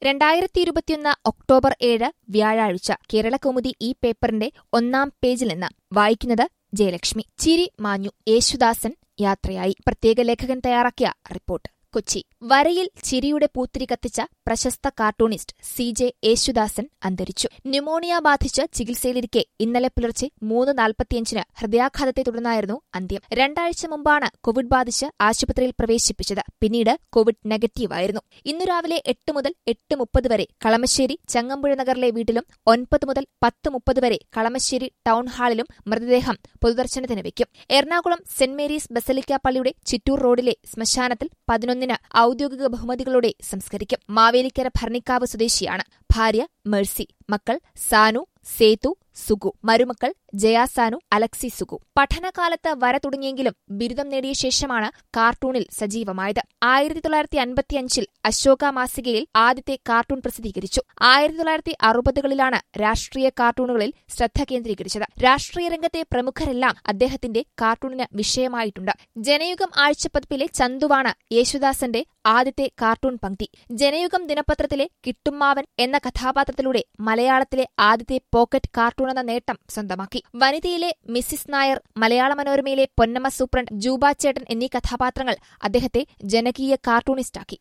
രണ്ടായിരത്തി ഇരുപത്തിയൊന്ന് ഒക്ടോബർ ഏഴ് വ്യാഴാഴ്ച കേരളകൗമുദി ഈ പേപ്പറിന്റെ ഒന്നാം പേജിൽ നിന്ന് വായിക്കുന്നത് ജയലക്ഷ്മി ചിരി മാഞ്ഞു യേശുദാസൻ യാത്രയായി പ്രത്യേക ലേഖകൻ തയ്യാറാക്കിയ റിപ്പോർട്ട് കൊച്ചി വരയിൽ ചിരിയുടെ പൂത്തിരി കത്തിച്ച പ്രശസ്ത കാർട്ടൂണിസ്റ്റ് സി ജെ യേശുദാസൻ അന്തരിച്ചു ന്യൂമോണിയ ബാധിച്ച് ചികിത്സയിലിരിക്കെ ഇന്നലെ പുലർച്ചെ മൂന്ന് നാൽപ്പത്തിയഞ്ചിന് ഹൃദയാഘാതത്തെ തുടർന്നായിരുന്നു അന്ത്യം രണ്ടാഴ്ച മുമ്പാണ് കോവിഡ് ബാധിച്ച് ആശുപത്രിയിൽ പ്രവേശിപ്പിച്ചത് പിന്നീട് കോവിഡ് നെഗറ്റീവായിരുന്നു ഇന്നു രാവിലെ എട്ട് മുതൽ എട്ട് മുപ്പത് വരെ കളമശ്ശേരി ചങ്ങമ്പുഴ നഗറിലെ വീട്ടിലും ഒൻപത് മുതൽ പത്ത് മുപ്പത് വരെ കളമശ്ശേരി ടൗൺ ഹാളിലും മൃതദേഹം പൊതുദർശനത്തിന് വയ്ക്കും എറണാകുളം സെന്റ് മേരീസ് ബസലിക്ക പള്ളിയുടെ ചിറ്റൂർ റോഡിലെ ശ്മശാനത്തിൽ പതിനൊന്നിന് ഔദ്യോഗിക ബഹുമതികളോടെ സംസ്കരിക്കും മാവേലിക്കര ഭരണിക്കാവ് സ്വദേശിയാണ് ഭാര്യ മേഴ്സി മക്കൾ സാനു സേതു സുഗു മരുമക്കൾ ജയാസാനു അലക്സി സുഗു പഠനകാലത്ത് വര തുടങ്ങിയെങ്കിലും ബിരുദം നേടിയ ശേഷമാണ് കാർട്ടൂണിൽ സജീവമായത് ആയിരത്തി തൊള്ളായിരത്തി അൻപത്തിയഞ്ചിൽ അശോക മാസികയിൽ ആദ്യത്തെ കാർട്ടൂൺ പ്രസിദ്ധീകരിച്ചു ആയിരത്തി തൊള്ളായിരത്തി അറുപതുകളിലാണ് രാഷ്ട്രീയ കാർട്ടൂണുകളിൽ ശ്രദ്ധ കേന്ദ്രീകരിച്ചത് രാഷ്ട്രീയ രംഗത്തെ പ്രമുഖരെല്ലാം അദ്ദേഹത്തിന്റെ കാർട്ടൂണിന് വിഷയമായിട്ടുണ്ട് ജനയുഗം ആഴ്ചപ്പതിപ്പിലെ ചന്തുവാണ് യേശുദാസന്റെ ആദ്യത്തെ കാർട്ടൂൺ പങ്ക്തി ജനയുഗം ദിനപത്രത്തിലെ കിട്ടുമ്മാവൻ എന്ന കഥാപാത്രത്തിലൂടെ മലയാളത്തിലെ ആദ്യത്തെ പോക്കറ്റ് കാർട്ടൂൺ എന്ന നേട്ടം സ്വന്തമാക്കി വനിതയിലെ മിസ്സിസ് നായർ മലയാള മനോരമയിലെ പൊന്നമ്മ സൂപ്രണ്ട് ജൂബ ചേട്ടൻ എന്നീ കഥാപാത്രങ്ങൾ അദ്ദേഹത്തെ ജനകീയ കാർട്ടൂണിസ്റ്റാക്കി